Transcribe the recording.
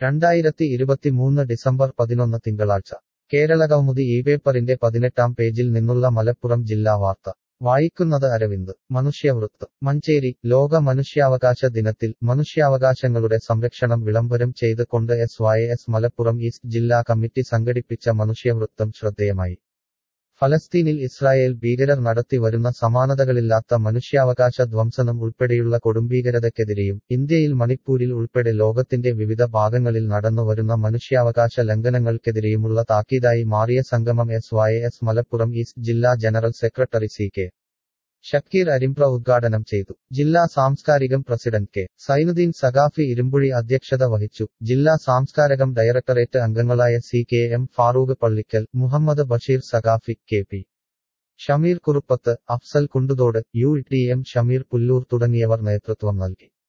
രണ്ടായിരത്തി ഇരുപത്തിമൂന്ന് ഡിസംബർ പതിനൊന്ന് തിങ്കളാഴ്ച കേരളകൗമുദി ഈ പേപ്പറിന്റെ പതിനെട്ടാം പേജിൽ നിന്നുള്ള മലപ്പുറം ജില്ലാ വാർത്ത വായിക്കുന്നത് അരവിന്ദ് മനുഷ്യവൃത്ത് മഞ്ചേരി ലോക മനുഷ്യാവകാശ ദിനത്തിൽ മനുഷ്യാവകാശങ്ങളുടെ സംരക്ഷണം വിളംബരം ചെയ്ത് കൊണ്ട് S Y S Malappuram east ജില്ലാ കമ്മിറ്റി സംഘടിപ്പിച്ച മനുഷ്യവൃത്തം ശ്രദ്ധേയമായി ഫലസ്തീനിൽ ഇസ്രായേൽ ഭീകരർ നടത്തി വരുന്ന സമാനതകളില്ലാത്ത മനുഷ്യാവകാശ ധ്വംസനം ഉൾപ്പെടെയുള്ള കൊടുംഭീകരതയ്ക്കെതിരെയും ഇന്ത്യയിൽ മണിപ്പൂരിൽ ഉൾപ്പെടെ ലോകത്തിന്റെ വിവിധ ഭാഗങ്ങളിൽ നടന്നുവരുന്ന മനുഷ്യാവകാശ ലംഘനങ്ങൾക്കെതിരെയുമുള്ള താക്കീതായി മാറിയ സംഗമം S Y S Malappuram east ജില്ലാ general secretary C K Shakir Arimbra ഉദ്ഘാടനം ചെയ്തു ജില്ലാ സാംസ്കാരികം പ്രസിഡന്റ് കെ സൈനുദ്ദീൻ സഖാഫി ഇരുമ്പുഴി അധ്യക്ഷത വഹിച്ചു ജില്ലാ സാംസ്കാരകം ഡയറക്ടറേറ്റ് അംഗങ്ങളായ C K M Farooq Pallikkal Muhammad Basheer Saqafi K P Shameer Kuruppath Afsal Kundutodu U T M Shameer Pullur തുടങ്ങിയവർ നേതൃത്വം നൽകി